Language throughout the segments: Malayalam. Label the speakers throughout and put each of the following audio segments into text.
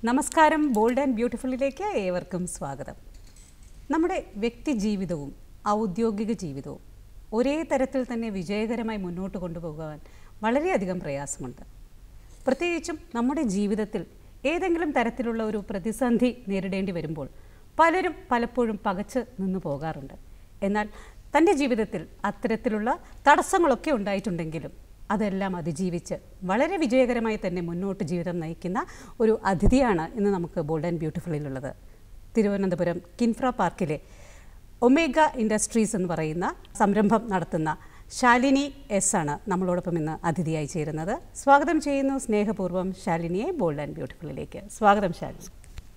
Speaker 1: നമസ്കാരം ബോൾഡ് ആൻഡ് ബ്യൂട്ടിഫുള്ളിലേക്ക് ഏവർക്കും സ്വാഗതം നമ്മുടെ വ്യക്തി ജീവിതവും ഔദ്യോഗിക ജീവിതവും ഒരേ തരത്തിൽ തന്നെ വിജയകരമായി മുന്നോട്ട് കൊണ്ടുപോകാൻ വളരെയധികം പ്രയാസമുണ്ട് പ്രത്യേകിച്ചും നമ്മുടെ ജീവിതത്തിൽ ഏതെങ്കിലും തരത്തിലുള്ള ഒരു പ്രതിസന്ധി നേരിടേണ്ടി വരുമ്പോൾ പലരും പലപ്പോഴും പകച്ച് നിന്നു പോകാറുണ്ട് എന്നാൽ തൻ്റെ ജീവിതത്തിൽ അത്തരത്തിലുള്ള തടസ്സങ്ങളൊക്കെ ഉണ്ടായിട്ടുണ്ടെങ്കിലും അതെല്ലാം അതിജീവിച്ച് വളരെ വിജയകരമായി തന്നെ മുന്നോട്ട് ജീവിതം നയിക്കുന്ന ഒരു അതിഥിയാണ് ഇന്ന് നമുക്ക് ബോൾഡ് ആൻഡ് ബ്യൂട്ടിഫുള്ളിലുള്ളത് തിരുവനന്തപുരം കിൻഫ്ര പാർക്കിലെ ഒമേഗ ഇൻഡസ്ട്രീസ് എന്ന് പറയുന്ന സംരംഭം നടത്തുന്ന ശാലിനി എസ് ആണ് നമ്മളോടൊപ്പം ഇന്ന് അതിഥിയായി ചേരുന്നത് സ്വാഗതം ചെയ്യുന്നു സ്നേഹപൂർവ്വം ശാലിനിയെ ബോൾഡ് ആൻഡ് ബ്യൂട്ടിഫുള്ളിലേക്ക് സ്വാഗതം ശാലിനി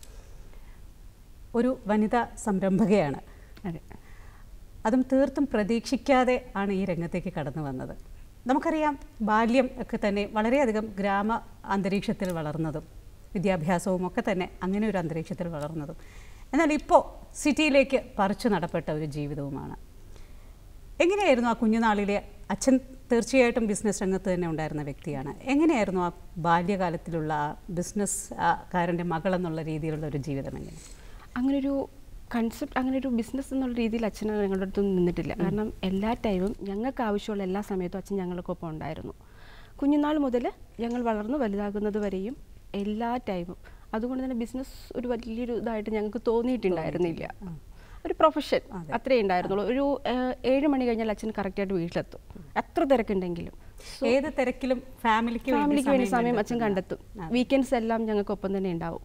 Speaker 1: ഒരു വനിതാ സംരംഭകയാണ്
Speaker 2: അതെ
Speaker 1: അതും തീർത്തും പ്രതീക്ഷിക്കാതെ ആണ് ഈ രംഗത്തേക്ക് കടന്നു വന്നത് നമുക്കറിയാം ബാല്യം ഒക്കെ തന്നെ വളരെയധികം ഗ്രാമ അന്തരീക്ഷത്തിൽ വളർന്നതും വിദ്യാഭ്യാസവും ഒക്കെ തന്നെ അങ്ങനെ ഒരു അന്തരീക്ഷത്തിൽ വളർന്നതും എന്നാൽ ഇപ്പോൾ സിറ്റിയിലേക്ക് പറിച്ചു നടപ്പെട്ട ഒരു ജീവിതവുമാണ് എങ്ങനെയായിരുന്നു ആ കുഞ്ഞുനാളിലെ അച്ഛൻ തീർച്ചയായിട്ടും ബിസിനസ് രംഗത്ത് തന്നെ ഉണ്ടായിരുന്ന വ്യക്തിയാണ് എങ്ങനെയായിരുന്നു ആ ബാല്യകാലത്തിലുള്ള ആ ബിസിനസ് കാരൻ്റെ മകൾ എന്നുള്ള രീതിയിലുള്ള ഒരു ജീവിതം എങ്ങനെ
Speaker 2: അങ്ങനൊരു കൺസെപ്റ്റ് അങ്ങനെ ഒരു ബിസിനസ് എന്നുള്ള രീതിയിൽ അച്ഛൻ ഞങ്ങളുടെ അടുത്തൊന്നും നിന്നിട്ടില്ല കാരണം എല്ലാ ടൈമും ഞങ്ങൾക്ക് ആവശ്യമുള്ള എല്ലാ സമയത്തും അച്ഛൻ ഞങ്ങൾക്കൊപ്പം ഉണ്ടായിരുന്നു കുഞ്ഞുനാൾ മുതൽ ഞങ്ങൾ വളർന്ന് വലുതാകുന്നത് വരെയും എല്ലാ ടൈമും അതുകൊണ്ട് തന്നെ ബിസിനസ് ഒരു വലിയൊരു ഇതായിട്ട് ഞങ്ങൾക്ക് തോന്നിയിട്ടുണ്ടായിരുന്നില്ല ഒരു പ്രൊഫഷൻ അത്രേ ഉണ്ടായിരുന്നുള്ളൂ ഒരു ഏഹ്, ഏഴ് മണി കഴിഞ്ഞാൽ അച്ഛൻ കറക്റ്റായിട്ട് വീട്ടിലെത്തും എത്ര തിരക്കുണ്ടെങ്കിലും
Speaker 1: ഏത് തിരക്കിലും ഫാമിലിക്ക്
Speaker 2: ഫാമിലിക്ക് വേണ്ടി സമയം അച്ഛൻ കണ്ടെത്തും വീക്കെൻഡ്സ് എല്ലാം ഞങ്ങൾക്ക് ഒപ്പം തന്നെ ഉണ്ടാവും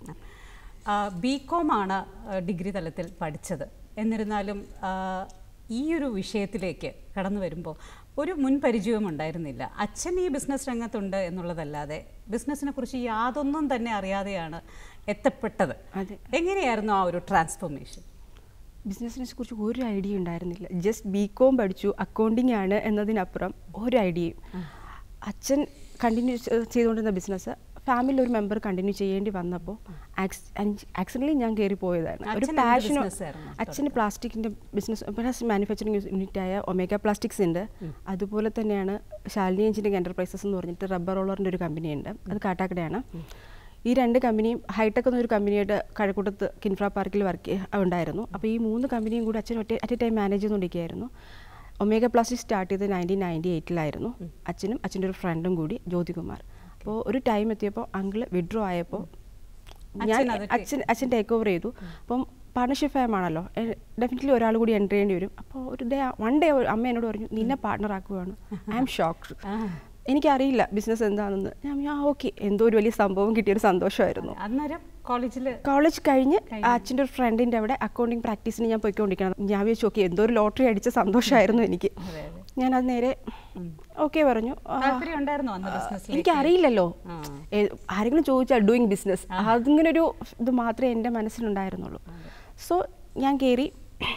Speaker 1: ബി കോം ആണ് ആ, ഡിഗ്രി തലത്തിൽ പഠിച്ചത് എന്നിരുന്നാലും ആ, ഈ ഒരു വിഷയത്തിലേക്ക് കടന്നു വരുമ്പോൾ ഒരു മുൻപരിചയവും ഉണ്ടായിരുന്നില്ല അച്ഛൻ ഈ ബിസിനസ് രംഗത്തുണ്ട് എന്നുള്ളതല്ലാതെ ബിസിനസ്സിനെ കുറിച്ച് യാതൊന്നും തന്നെ അറിയാതെയാണ് എത്തപ്പെട്ടത്
Speaker 2: അതെ.
Speaker 1: എങ്ങനെയായിരുന്നു ആ ഒരു ട്രാൻസ്ഫോർമേഷൻ
Speaker 2: ബിസിനസ്സിനെ കുറിച്ച് ഒരു ഐഡിയ ഉണ്ടായിരുന്നില്ല ജസ്റ്റ് ബി കോം പഠിച്ചു അക്കൗണ്ടിങ് ആണ് എന്നതിനപ്പുറം ഒരു ഐഡിയയും അച്ഛൻ കണ്ടിന്യൂ ചെയ്തുകൊണ്ടിരുന്ന ബിസിനസ് ഫാമിലി ഒരു മെമ്പർ കണ്ടിന്യൂ ചെയ്യേണ്ടി വന്നപ്പോൾ ആക്സിഡൻ്റലി ഞാൻ കയറി പോയതാണ് ഒരു
Speaker 1: അച്ഛൻ എന്ത്
Speaker 2: പാഷനോ
Speaker 1: business ആയിരുന്നു
Speaker 2: അച്ഛന് പ്ലാസ്റ്റിക്കിൻ്റെ ബിസിനസ് പ്ലസ് മാനുഫാക്ചറിങ് യൂണിറ്റായ ഒമേഗ പ്ലാസ്റ്റിക്സ് ഉണ്ട് അതുപോലെ തന്നെയാണ് ശാലിനി എഞ്ചിനീയറിംഗ് എൻ്റർപ്രൈസസ് എന്ന് പറഞ്ഞിട്ട് റബ്ബർ റോളറിൻ്റെ ഒരു കമ്പനിയുണ്ട് അത് കാട്ടാക്കടയാണ് ഈ രണ്ട് കമ്പനിയും ഹൈടെക് എന്നൊരു കമ്പനിയായിട്ട് കഴക്കൂട്ടത്ത് കിൻഫ്ര പാർക്കിൽ വർക്ക് ഉണ്ടായിരുന്നു അപ്പോൾ ഈ മൂന്ന് കമ്പനിയും കൂടി അച്ഛൻ ഒറ്റ അറ്റ് എ ടൈം മാനേജ് ചെയ്തുകൊണ്ടിരിക്കുകയായിരുന്നു ഒമേഗ പ്ലാസ്റ്റിക് സ്റ്റാർട്ട് ചെയ്തത് നയൻറ്റീൻ നയൻറ്റി എയ്റ്റിലായിരുന്നു അച്ഛനും അച്ഛൻ്റെ ഒരു ഫ്രണ്ടും കൂടി ജ്യോതികുമാർ അപ്പോൾ ഒരു ടൈം എത്തിയപ്പോൾ അങ്കിള് വിഡ്രോ ആയപ്പോൾ ഞാൻ
Speaker 1: അച്ഛൻ അത്
Speaker 2: അച്ഛൻ അച്ഛൻ ടേക്ക് ഓവർ ചെയ്തു അപ്പം പാർട്ണർഷിപ്പ് ഫാം ആണല്ലോ ഡെഫിനറ്റ്ലി ഒരാൾ കൂടി എൻ്റർ ചെയ്യേണ്ടി വരും അപ്പോൾ ഒരു ഡേ വൺ ഡേ അമ്മ എന്നോട് പറഞ്ഞു നിന്നെ പാർട്ണർ ആക്കുവാണ് ഐ ആം ഷോക്ക്ഡ് എനിക്കറിയില്ല ബിസിനസ് എന്താണെന്ന് ഞാൻ ഞാൻ ഓക്കെ എന്തോ ഒരു വലിയ സംഭവം കിട്ടിയൊരു സന്തോഷമായിരുന്നു
Speaker 1: അന്നേരം കോളേജിൽ
Speaker 2: കോളേജ് കഴിഞ്ഞ് അച്ഛൻ്റെ ഒരു ഫ്രണ്ടിൻ്റെ അവിടെ അക്കൗണ്ടിങ് പ്രാക്ടീസിന് ഞാൻ പോയിക്കൊണ്ടിരിക്കണം ഞാൻ വിചാരിച്ചു ഓക്കെ എന്തോ ഒരു ലോട്ടറി അടിച്ച സന്തോഷമായിരുന്നു എനിക്ക്
Speaker 1: അതെ, അതെ.
Speaker 2: ഞാനത് നേരെ ഓക്കെ പറഞ്ഞു ആ,
Speaker 1: താല്പര്യം ഉണ്ടായിരുന്നോ അന്ന് ബിസിനസ്സിലേക്ക്
Speaker 2: എനിക്കറിയില്ലോ
Speaker 1: ആ.
Speaker 2: ഏ- ആരെങ്കിലും ചോദിച്ചാൽ ഡൂയിങ് ബിസിനസ് അതിങ്ങനെ ഒരു ഇത് മാത്രമേ എൻ്റെ മനസ്സിലുണ്ടായിരുന്നുള്ളൂ സോ ഞാൻ കയറി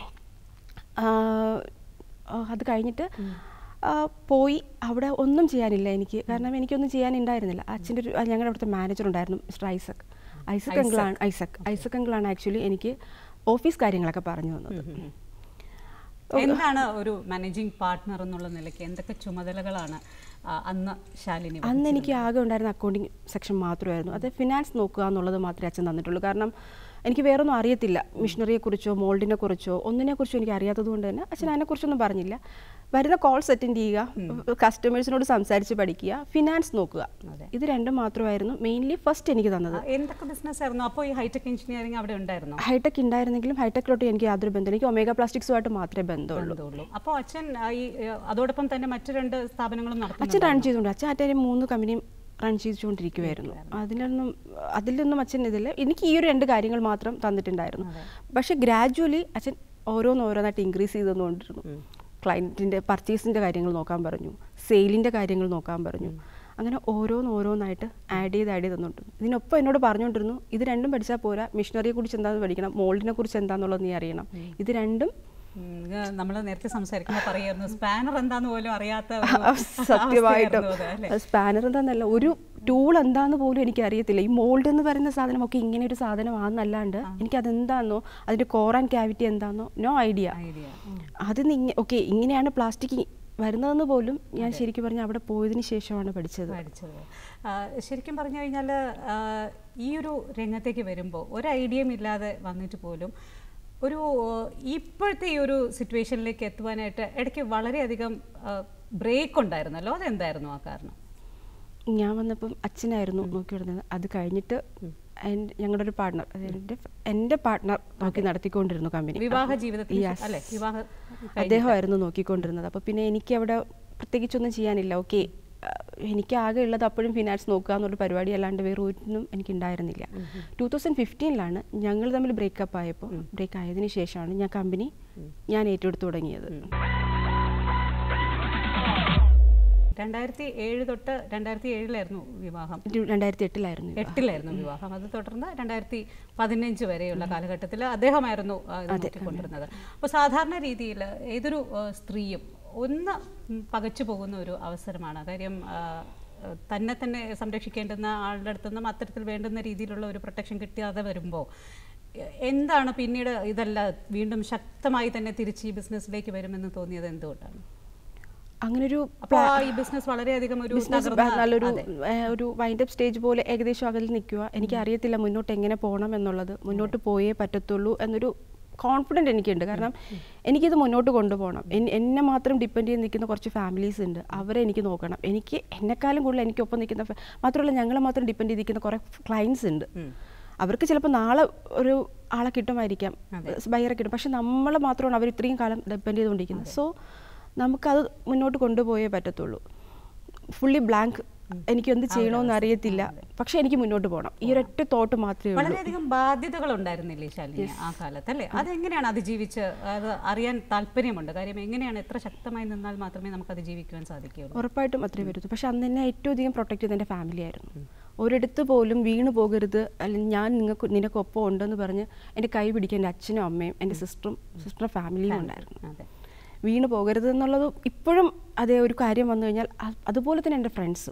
Speaker 2: അത് കഴിഞ്ഞിട്ട് ആ, പോയി അവിടെ ഒന്നും ചെയ്യാനില്ല എനിക്ക് കാരണം എനിക്കൊന്നും ചെയ്യാനുണ്ടായിരുന്നില്ല അച്ഛൻ്റെ ഒരു ഞങ്ങളുടെ അവിടുത്തെ മാനേജർ ഉണ്ടായിരുന്നു മിസ്റ്റർ ഐസക് ഐസക് അങ്കിളാണ് ഐസക് ഐസക് അങ്കിളാണ് ആക്ച്വലി എനിക്ക് ഓഫീസ് കാര്യങ്ങളൊക്കെ പറഞ്ഞു തന്നത്
Speaker 1: എന്താണ് ഒരു മാനേജിംഗ് പാർട്ട്ണർ എന്നുള്ള നിലയ്ക്ക് എന്തൊക്കെ ചുമതലകളാണ് ആ, അന്ന് ശാലിനി
Speaker 2: അന്ന് എനിക്ക് ആകെ ഉണ്ടായിരുന്ന അക്കൗണ്ടിങ് സെക്ഷൻ മാത്രമായിരുന്നു അത് ഫിനാൻസ് നോക്കുക എന്നുള്ളത് മാത്രമേ അച്ഛൻ തന്നിട്ടുള്ളൂ കാരണം എനിക്ക് വേറൊന്നും അറിയത്തില്ല മിഷനറിയെ കുറിച്ചോ മോൾഡിനെ കുറിച്ചോ ഒന്നിനെ കുറിച്ചോ എനിക്ക് അറിയാത്തത് കൊണ്ട് തന്നെ അച്ഛൻ അതിനെക്കുറിച്ചൊന്നും പറഞ്ഞില്ല വരുന്ന കോൾസ് അറ്റൻഡ് ചെയ്യുക കസ്റ്റമേഴ്സിനോട് സംസാരിച്ച് പഠിക്കുക ഫിനാൻസ് നോക്കുക
Speaker 1: അതെ.
Speaker 2: ഇത് രണ്ടും മാത്രമായിരുന്നു മെയിൻലി ഫസ്റ്റ് എനിക്ക് തന്നത്
Speaker 1: ആ, എന്തൊക്കെ ബിസിനസ് ആയിരുന്നു അപ്പോൾ ഈ ഹൈടെക് എഞ്ചിനീയറിംഗ് അവിടെ ഉണ്ടായിരുന്നോ
Speaker 2: ഹൈടെക് ഉണ്ടായിരുന്നെങ്കിലും ഹൈടെക്കിലോട്ട് എനിക്ക് യാതൊരു ബന്ധം എനിക്ക് ഒമേഗ പ്ലാസ്റ്റിക്സുമായിട്ട് മാത്രമേ ബന്ധമുള്ളൂ
Speaker 1: ബന്ധമുള്ളൂ അപ്പോൾ അച്ഛൻ ആ, ഈ ആ, അതോടൊപ്പം തന്നെ മറ്റു രണ്ട് സ്ഥാപനങ്ങളും
Speaker 2: അച്ഛൻ
Speaker 1: നടത്തുന്നു
Speaker 2: റൺ ചെയ്തുകൊണ്ട് അച്ഛൻ ആ ടൈം മൂന്ന് കമ്പനിയും റൺ ചെയ്തുകൊണ്ടിരിക്കുമായിരുന്നു അതിലൊന്നും അതിലൊന്നും അച്ഛൻ ഇതിൽ എനിക്ക് ഈ ഒരു രണ്ട് കാര്യങ്ങൾ മാത്രം തന്നിട്ടുണ്ടായിരുന്നു പക്ഷെ ഗ്രാജുവലി അച്ഛൻ ഓരോന്നോരോന്നായിട്ട് ഇൻക്രീസ് ചെയ്ത് തന്നുകൊണ്ടിരുന്നു ക്ലയൻറ്റിൻ്റെ പർച്ചേസിൻ്റെ കാര്യങ്ങൾ നോക്കാൻ പറഞ്ഞു സെയിലിൻ്റെ കാര്യങ്ങൾ നോക്കാൻ പറഞ്ഞു അങ്ങനെ ഓരോന്ന് ഓരോന്നായിട്ട് ആഡ് ചെയ്ത് ആഡ് ചെയ്ത് തന്നിട്ടുണ്ട് ഇതിനൊപ്പം എന്നോട് പറഞ്ഞുകൊണ്ടിരുന്നു ഇത് രണ്ടും പഠിച്ചാൽ പോരാ മിഷനറിയെ കുറിച്ച് എന്താണെന്ന് പഠിക്കണം മോൾഡിനെ കുറിച്ച് എന്താണെന്നുള്ളത് നീ അറിയണം ഇത് രണ്ടും
Speaker 1: നമ്മൾ നേരത്തെ സംസാരിക്കുമ്പോൾ പറയായിരുന്നു സ്പാനർ എന്താന്ന് പോലും അറിയാത്ത ഒരു
Speaker 2: സത്യമായിട്ടും
Speaker 1: അവസ്ഥയായിരുന്നു അത്, അല്ലേ?
Speaker 2: സ്പാനർ എന്താന്നല്ല ഒരു ടൂൾ എന്താന്ന് പോലും എനിക്ക് അറിയത്തില്ല ഈ മോൾഡ് എന്ന് പറയുന്ന സാധനം ഒക്കെ ഇങ്ങനെ ഒരു സാധനമാണെന്നല്ലാണ്ട് എനിക്ക് അതെന്താന്നോ അതിന്റെ കോർ ആൻഡ് ക്യാവിറ്റി എന്താന്നോ നോ ഐഡിയ
Speaker 1: ഐഡിയ
Speaker 2: അത് ഓക്കെ ഇങ്ങനെയാണ് പ്ലാസ്റ്റിക് വരുന്നതെന്ന് പോലും ഞാൻ ശരിക്കും പറഞ്ഞാൽ അവിടെ പോയതിന് ശേഷമാണ് പഠിച്ചത്
Speaker 1: പഠിച്ചത് ആ, ശരിക്കും പറഞ്ഞു കഴിഞ്ഞാൽ ഈ ഒരു രംഗത്തേക്ക് വരുമ്പോൾ ഒരു ഐഡിയയും ഇല്ലാതെ വന്നിട്ട് പോലും ഒരു ആ, ഇപ്പോഴത്തെ ഈ ഒരു സിറ്റുവേഷനിലേക്ക് എത്തുവാനായിട്ട് ഇടയ്ക്ക് വളരെയധികം ബ്രേക്ക് ഉണ്ടായിരുന്നല്ലോ അതെന്തായിരുന്നു ആ കാരണം
Speaker 2: ഞാൻ വന്നപ്പം അച്ഛനായിരുന്നു നോക്കിക്കൊണ്ടിരുന്നത് അത് കഴിഞ്ഞിട്ട് എൻ്റെ ഞങ്ങളുടെ ഒരു പാർട്ട്ണർ എൻ്റെ എൻ്റെ പാർട്ട്ണർ നോക്കി നടത്തിക്കൊണ്ടിരുന്നു കമ്പനി
Speaker 1: വിവാഹ ജീവിതത്തിൽ
Speaker 2: Yes.
Speaker 1: അല്ലെ വിവാഹ
Speaker 2: അദ്ദേഹമായിരുന്നു നോക്കിക്കൊണ്ടിരുന്നത് അപ്പോൾ പിന്നെ എനിക്ക് അവിടെ പ്രത്യേകിച്ചൊന്നും ചെയ്യാനില്ല ഓക്കെ എനിക്ക് ആകെ ഉള്ളത് അപ്പോഴും ഫിനാൻസ് നോക്കുക എന്നുള്ള പരിപാടി അല്ലാണ്ട് വേറെ ഒന്നും എനിക്ക് ഉണ്ടായിരുന്നില്ല ടൂ തൗസൻഡ് ഫിഫ്റ്റീനിലാണ് ഞങ്ങൾ തമ്മിൽ ബ്രേക്കപ്പ് ആയപ്പോൾ ബ്രേക്ക് ആയതിനു ശേഷമാണ് ഞാൻ കമ്പനി ഞാൻ ഏറ്റെടുത്ത് തുടങ്ങിയത്
Speaker 1: രണ്ടായിരത്തി ഏഴ് തൊട്ട് രണ്ടായിരത്തി ഏഴിലായിരുന്നു വിവാഹം
Speaker 2: ഒരു രണ്ടായിരത്തി എട്ടിലായിരുന്നു ഇത്.
Speaker 1: എട്ടിലായിരുന്നു വിവാഹം അത് തുടർന്ന് രണ്ടായിരത്തി പതിനഞ്ച് വരെയുള്ള കാലഘട്ടത്തിൽ അദ്ദേഹമായിരുന്നു ആ, ഇത് നോക്കിക്കൊണ്ടിരുന്നത് അപ്പോൾ സാധാരണ രീതിയിൽ ഏതൊരു ആ, സ്ത്രീയും ഒന്ന് ഉം, പകച്ചു പോകുന്ന ഒരു അവസരമാണ് കാര്യം ആ, ആ, തന്നെ തന്നെ സംരക്ഷിക്കേണ്ടുന്ന ആളുടെ അടുത്തു നിന്നും അത്തരത്തിൽ വേണ്ടുന്ന രീതിയിലുള്ള ഒരു പ്രൊട്ടക്ഷൻ കിട്ടാതെ വരുമ്പോൾ എ- എന്താണ് പിന്നീട് ഇതല്ല വീണ്ടും ശക്തമായി തന്നെ തിരിച്ച് ഈ ബിസിനസ്സിലേക്ക് വരുമെന്ന് തോന്നിയത് എന്തുകൊണ്ടാണ്
Speaker 2: അങ്ങനൊരു
Speaker 1: അപ്പോൾ ആ ഈ ബിസിനസ് വളരെയധികം ഒരു
Speaker 2: ബിസിനസ്
Speaker 1: തകർന്ന-
Speaker 2: നല്ലൊരു
Speaker 1: അതെ.
Speaker 2: ഏഹ്, ഒരു വൈൻഡപ്പ് സ്റ്റേജ് പോലെ ഏകദേശം അകലിൽ നിൽക്കുക എനിക്ക് അറിയത്തില്ല മുന്നോട്ട് എങ്ങനെ പോകണം എന്നുള്ളത് മുന്നോട്ട് പോയേ പറ്റത്തുള്ളൂ എന്നൊരു കോൺഫിഡൻറ്റ് എനിക്കുണ്ട് കാരണം എനിക്കിത് മുന്നോട്ട് കൊണ്ടുപോകണം എൻ- എന്നെ മാത്രം ഡിപ്പെൻഡ് ചെയ്ത് നിൽക്കുന്ന കുറച്ച് ഫാമിലീസ് ഉണ്ട് അവരെ എനിക്ക് നോക്കണം എനിക്ക് എന്നെക്കാളും കൂടുതൽ എനിക്കൊപ്പം നിൽക്കുന്ന ഫ- മാത്രമല്ല ഞങ്ങളെ മാത്രം ഡിപ്പെൻഡ് ചെയ്ത് നിൽക്കുന്ന കുറേ ക്ലയൻസ് ഉണ്ട് അവർക്ക് ചിലപ്പോൾ നാളെ ഒരു ആളെ കിട്ടുമായിരിക്കാം ബയറെ കിട്ടും പക്ഷെ നമ്മളെ മാത്രമാണ് അവർ ഇത്രയും കാലം ഡിപ്പെൻഡ് ചെയ്തുകൊണ്ടിരിക്കുന്നത് സോ നമുക്കത് മുന്നോട്ട് കൊണ്ടുപോയേ പറ്റത്തുള്ളൂ ഫുള്ളി ബ്ലാങ്ക് എനിക്ക് എന്ത് ചെയ്യണമെന്ന് അറിയത്തില്ല പക്ഷെ എനിക്ക് മുന്നോട്ട് പോകണം ഈ ഒരൊറ്റ തോട്ട് മാത്രമേ ഉള്ളൂ
Speaker 1: വളരെയധികം ബാധ്യതകൾ ഉണ്ടായിരുന്നില്ലേ ശാലിനി ആ കാലത്ത് അല്ലേ അതെങ്ങനെയാണ് അതിജീവിച്ച് അത് അറിയാൻ താല്പര്യമുണ്ട് കാര്യം എങ്ങനെയാണ് എത്ര ശക്തമായി നിന്നാൽ മാത്രമേ നമുക്ക് അതിജീവിക്കുവാൻ സാധിക്കുകയുള്ളൂ
Speaker 2: ഉറപ്പായിട്ടും അത്രേ വരൂ പക്ഷെ അന്ന് എന്നെ ഏറ്റവും അധികം പ്രൊട്ടക്ട് ചെയ്ത് എൻ്റെ ഫാമിലി ആയിരുന്നു ഒരിടത്ത് പോലും വീണ് പോകരുത് അല്ലെങ്കിൽ ഞാൻ നിങ്ങൾക്ക് നിനക്കൊപ്പം ഉണ്ടെന്ന് പറഞ്ഞ് എൻ്റെ കൈ പിടിക്കാൻ എൻ്റെ അച്ഛനും അമ്മയും എൻ്റെ സിസ്റ്ററും സിസ്റ്ററുടെ ഫാമിലിയും ഉണ്ടായിരുന്നു
Speaker 1: അതെ
Speaker 2: വീണ് പോകരുത് എന്നുള്ളത് ഇപ്പോഴും അതേ ഒരു കാര്യം വന്നു കഴിഞ്ഞാൽ അ- അതുപോലെ തന്നെ എൻ്റെ ഫ്രണ്ട്സും